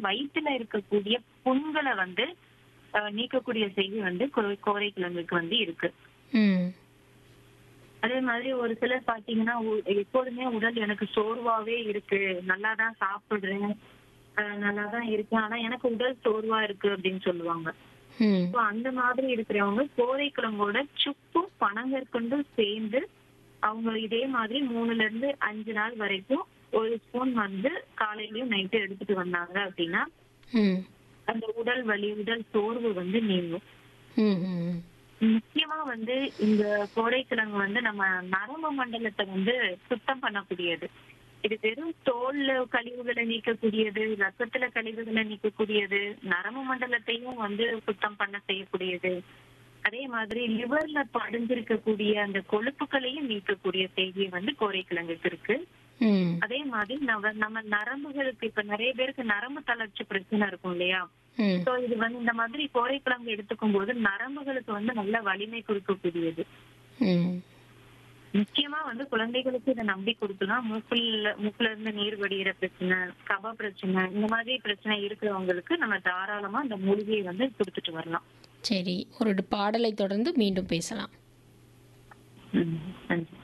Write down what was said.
வயிற்றுல இருக்கக்கூடிய புண்களை வந்து அஹ், நீக்கக்கூடிய செய்தி வந்து கோ- கோரைக்கிழங்குக்கு வந்து இருக்கு ம் அதே மாதிரி ஒரு சிலர் பாத்தீங்கன்னா உ- எப்போதுமே உடல் எனக்கு சோர்வாவே இருக்கு நல்லா தான் சாப்பிடுறேன் அஹ், நல்லா தான் இருக்கேன் ஆனா எனக்கு உடல் சோர்வா இருக்கு அப்படின்னு சொல்லுவாங்க ம் So, அந்த மாதிரி இருக்கிறவங்க கோரைக்கிழங்கோட சுப்பும் பனங்கற்கண்டும் சேர்ந்து அவங்க இதே மாதிரி மூணுல இருந்து அஞ்சு நாள் வரைக்கும் ஒரு ஸ்பூன் வந்து காலையிலயும் நைட்டு எடுத்துட்டு வந்தாங்க அப்படின்னா ம் அந்த உடல் வலி உடல் சோர்வு வந்து நீங்கும் ம் ம் முக்கியமா வந்து இந்த கோடைக்கிழங்கு வந்து நம்ம நரம்பு மண்டலத்தை வந்து சுத்தம் பண்ணக்கூடியது இது வெறும் தோல்ல கழிவுகளை நீக்கக்கூடியது ரத்தத்துல கழிவுகளை நீக்கக்கூடியது நரம்பு மண்டலத்தையும் வந்து சுத்தம் பண்ண செய்யக்கூடியது அதே மாதிரி லிவர்ல படிஞ்சிருக்கக்கூடிய அந்த கொழுப்புகளையும் நீக்கக்கூடிய செய்தி வந்து கோரைக்கிழங்குக்கு இருக்கு ம் அதே மாதிரி நம்ம நம்ம நரம்புகளுக்கு இப்ப நிறைய பேருக்கு நரம்பு தளர்ச்சி பிரச்சனை இருக்கும் இல்லையா ம் சோ இது வந்து இந்த மாதிரி கோரைக்கிழங்கு எடுத்துக்கும் போது நரம்புகளுக்கு வந்து நல்ல வலிமை கொடுக்கக்கூடியது ம் முக்கியமா வந்து குழந்தைகளுக்கு இதை நம்பி கொடுக்கலாம் மூக்குல மூக்குல இருந்து நீர் வடிகிற பிரச்சனை கப பிரச்சனை இந்த மாதிரி பிரச்சனை இருக்கிறவங்களுக்கு நம்ம தாராளமா இந்த மூலிகையை வந்து கொடுத்துட்டு வரலாம் சரி ஒரு பாடலை தொடர்ந்து மீண்டும் பேசலாம் ம், நன்றி